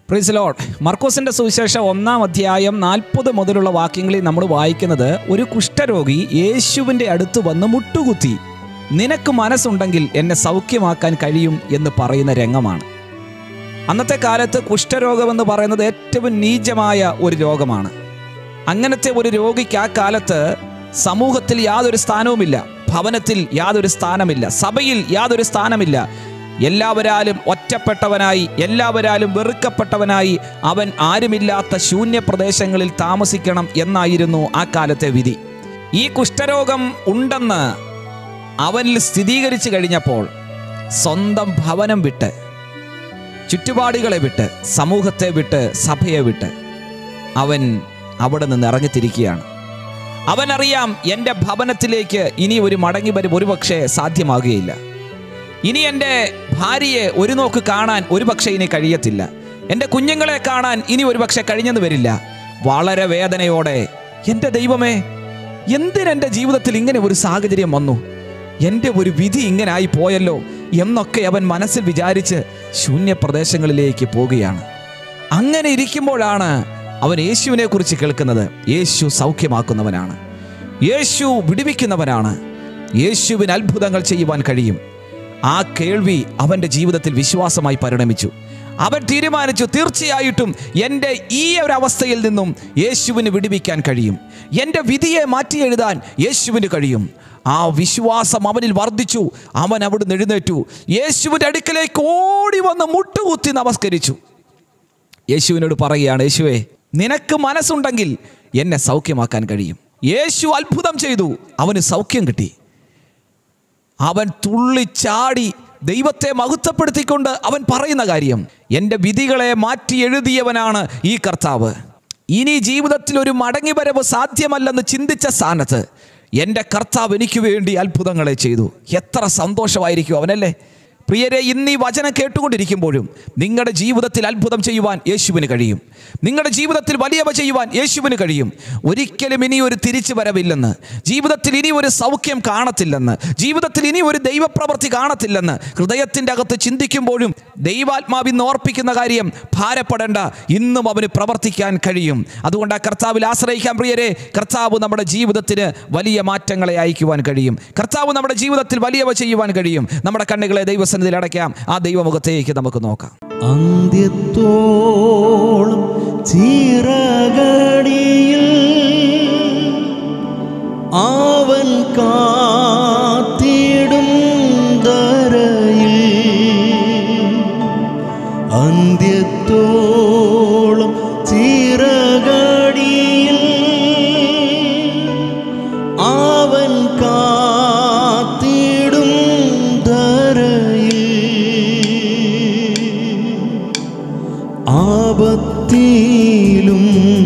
പ്രീസ് load മർക്കോസിന്റെ സുവിശേഷം ഒന്നാം അധ്യായം നാൽപ്പത് മുതലുള്ള വാക്യങ്ങളിൽ നമ്മൾ വായിക്കുന്നത് ഒരു കുഷ്ഠരോഗി യേശുവിൻ്റെ അടുത്ത് വന്ന് മുട്ടുകുത്തി നിനക്ക് മനസ്സുണ്ടെങ്കിൽ എന്നെ സൗഖ്യമാക്കാൻ കഴിയും എന്ന് പറയുന്ന രംഗമാണ് അന്നത്തെ കാലത്ത് കുഷ്ഠരോഗമെന്ന് പറയുന്നത് ഏറ്റവും നീചമായ ഒരു രോഗമാണ് അങ്ങനത്തെ ഒരു രോഗിക്ക് ആ കാലത്ത് സമൂഹത്തിൽ യാതൊരു സ്ഥാനവുമില്ല ഭവനത്തിൽ യാതൊരു സ്ഥാനമില്ല സഭയിൽ യാതൊരു സ്ഥാനമില്ല എല്ലാവരാലും ഒറ്റപ്പെട്ടവനായി എല്ലാവരാലും വെറുക്കപ്പെട്ടവനായി അവൻ ആരുമില്ലാത്ത ശൂന്യ പ്രദേശങ്ങളിൽ താമസിക്കണം എന്നായിരുന്നു ആ കാലത്തെ വിധി ഈ കുഷ്ഠരോഗം ഉണ്ടെന്ന് അവനിൽ സ്ഥിരീകരിച്ചു കഴിഞ്ഞപ്പോൾ സ്വന്തം ഭവനം വിട്ട് ചുറ്റുപാടുകളെ വിട്ട് സമൂഹത്തെ വിട്ട് സഭയെ വിട്ട് അവൻ അവിടെ നിന്ന് ഇറങ്ങിത്തിരിക്കുകയാണ് അവനറിയാം എൻ്റെ ഭവനത്തിലേക്ക് ഇനി ഒരു മടങ്ങി വരും ഒരുപക്ഷെ സാധ്യമാകുകയില്ല ഇനി എൻ്റെ ഭാര്യയെ ഒരു നോക്ക് കാണാൻ ഒരുപക്ഷെ ഇനി കഴിയത്തില്ല എൻ്റെ കുഞ്ഞുങ്ങളെ കാണാൻ ഇനി ഒരുപക്ഷെ കഴിഞ്ഞെന്ന് വരില്ല വളരെ വേദനയോടെ എൻ്റെ ദൈവമേ എന്തിനെൻ്റെ ജീവിതത്തിൽ ഇങ്ങനെ ഒരു സാഹചര്യം വന്നു എൻ്റെ ഒരു വിധി ഇങ്ങനെ ആയി പോയല്ലോ എന്നൊക്കെ അവൻ മനസ്സിൽ വിചാരിച്ച് ശൂന്യ പ്രദേശങ്ങളിലേക്ക് പോവുകയാണ് അങ്ങനെ ഇരിക്കുമ്പോഴാണ് അവൻ യേശുവിനെ കുറിച്ച് കേൾക്കുന്നത് യേശു സൗഖ്യമാക്കുന്നവനാണ് യേശു വിടുവിക്കുന്നവനാണ് യേശുവിന് അത്ഭുതങ്ങൾ ചെയ്യുവാൻ കഴിയും ആ കേൾവി അവൻ്റെ ജീവിതത്തിൽ വിശ്വാസമായി പരിണമിച്ചു അവൻ തീരുമാനിച്ചു തീർച്ചയായിട്ടും എൻ്റെ ഈ ഒരു അവസ്ഥയിൽ നിന്നും യേശുവിന് വിടുവിക്കാൻ കഴിയും എൻ്റെ വിധിയെ മാറ്റി എഴുതാൻ യേശുവിന് കഴിയും ആ വിശ്വാസം അവനിൽ വർദ്ധിച്ചു അവൻ അവിടുന്ന് എഴുന്നേറ്റു യേശുവിൻ്റെ അടുക്കലേക്ക് ഓടി വന്ന് മുട്ടുകുത്തി നമസ്കരിച്ചു യേശുവിനോട് പറയുകയാണ് യേശുവേ നിനക്ക് മനസ്സുണ്ടെങ്കിൽ എന്നെ സൗഖ്യമാക്കാൻ കഴിയും യേശു അത്ഭുതം ചെയ്തു അവന് സൗഖ്യം കിട്ടി അവൻ തുള്ളിച്ചാടി ദൈവത്തെ മഹത്വപ്പെടുത്തിക്കൊണ്ട് അവൻ പറയുന്ന കാര്യം എൻ്റെ വിധികളെ മാറ്റി എഴുതിയവനാണ് ഈ കർത്താവ് ഇനി ജീവിതത്തിൽ ഒരു മടങ്ങിവരവ് സാധ്യമല്ലെന്ന് ചിന്തിച്ച സ്ഥാനത്ത് എൻ്റെ കർത്താവ് എനിക്ക് വേണ്ടി അത്ഭുതങ്ങളെ ചെയ്തു എത്ര സന്തോഷമായിരിക്കും അവനല്ലേ പ്രിയരെ ഇന്ന് ഈ വചനം കേട്ടുകൊണ്ടിരിക്കുമ്പോഴും നിങ്ങളുടെ ജീവിതത്തിൽ അത്ഭുതം ചെയ്യുവാൻ യേശുവിന് കഴിയും നിങ്ങളുടെ ജീവിതത്തിൽ വലിയവ ചെയ്യുവാൻ യേശുവിന് കഴിയും ഒരിക്കലും ഇനി ഒരു തിരിച്ചു വരവില്ലെന്ന് ജീവിതത്തിൽ ഇനി ഒരു സൗഖ്യം കാണത്തില്ലെന്ന് ജീവിതത്തിൽ ഇനി ഒരു ദൈവപ്രവൃത്തി കാണത്തില്ലെന്ന് ഹൃദയത്തിൻ്റെ അകത്ത് ചിന്തിക്കുമ്പോഴും ദൈവാത്മാവിന്ന് ഓർപ്പിക്കുന്ന കാര്യം ഭാരപ്പെടേണ്ട ഇന്നും അവന് പ്രവർത്തിക്കാൻ കഴിയും അതുകൊണ്ട് ആ കർത്താവിൽ ആശ്രയിക്കാൻ പ്രിയരെ കർത്താവ് നമ്മുടെ ജീവിതത്തിന് വലിയ മാറ്റങ്ങളെ അയക്കുവാൻ കഴിയും കർത്താവ് നമ്മുടെ ജീവിതത്തിൽ വലിയവ ചെയ്യുവാൻ കഴിയും നമ്മുടെ കണ്ണുകളെ ദൈവസന്നിധിയിൽ അടയ്ക്കാം ആ ദൈവമുഖത്തേക്ക് നമുക്ക് നോക്കാം അന്ത്യത്തോളം ചിറകടിയിൽ അവൻ കാത്തിടും ധരയിൽ അന്ത്യത്തോളം ചിറകടിയിൽ അവൻ കാത്തിടും ധരയിൽ ആപത്തിലും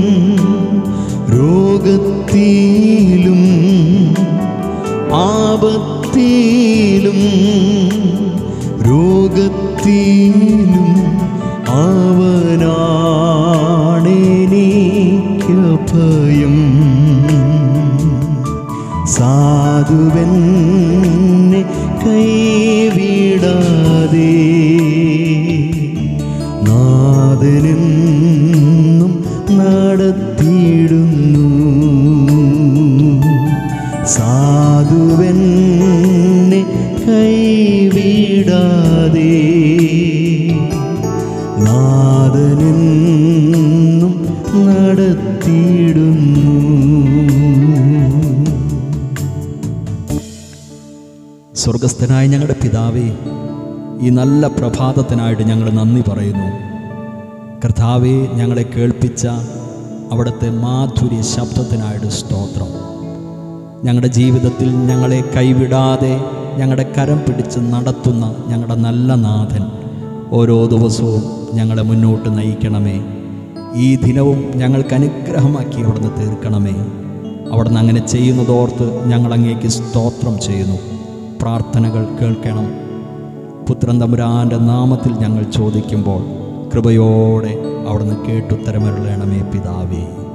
രോഗത്തിലും ആപത്തിലും രോഗത്തിലും അവനാണെനിക്ക് ഭയം സാധുവെന്നെ കൈവിടാതെ നാഥനെന്നും നടത്തിയിടുന്നു സാധുവെന്നെ കൈവിടാതെ നാഥനെന്നും നടത്തിയിടുന്നു സ്വർഗസ്ഥനായ ഞങ്ങളുടെ പിതാവേ ഈ നല്ല പ്രഭാതത്തിനായിട്ട് ഞങ്ങൾ നന്ദി പറയുന്നു കർത്താവെ ഞങ്ങളെ കേൾപ്പിച്ച അവിടുത്തെ മാധുര്യ ശബ്ദത്തിനായിട്ട് സ്തോത്രം ഞങ്ങളുടെ ജീവിതത്തിൽ ഞങ്ങളെ കൈവിടാതെ ഞങ്ങളുടെ കരം പിടിച്ച് നടത്തുന്ന ഞങ്ങളുടെ നല്ല നാഥൻ ഓരോ ദിവസവും ഞങ്ങളെ മുന്നോട്ട് നയിക്കണമേ ഈ ദിനവും ഞങ്ങൾക്ക് അനുഗ്രഹമാക്കി അവിടുന്ന് തീർക്കണമേ അവിടുന്ന് അങ്ങനെ ചെയ്യുന്നതോർത്ത് ഞങ്ങൾ അങ്ങേക്ക് സ്തോത്രം ചെയ്യുന്നു പ്രാർത്ഥനകൾ കേൾക്കണം പുത്രൻ തമ്പുരാൻ്റെ നാമത്തിൽ ഞങ്ങൾ ചോദിക്കുമ്പോൾ കൃപയോടെ അവിടുന്ന് കേട്ടുത്തരമരുളണമേ പിതാവേ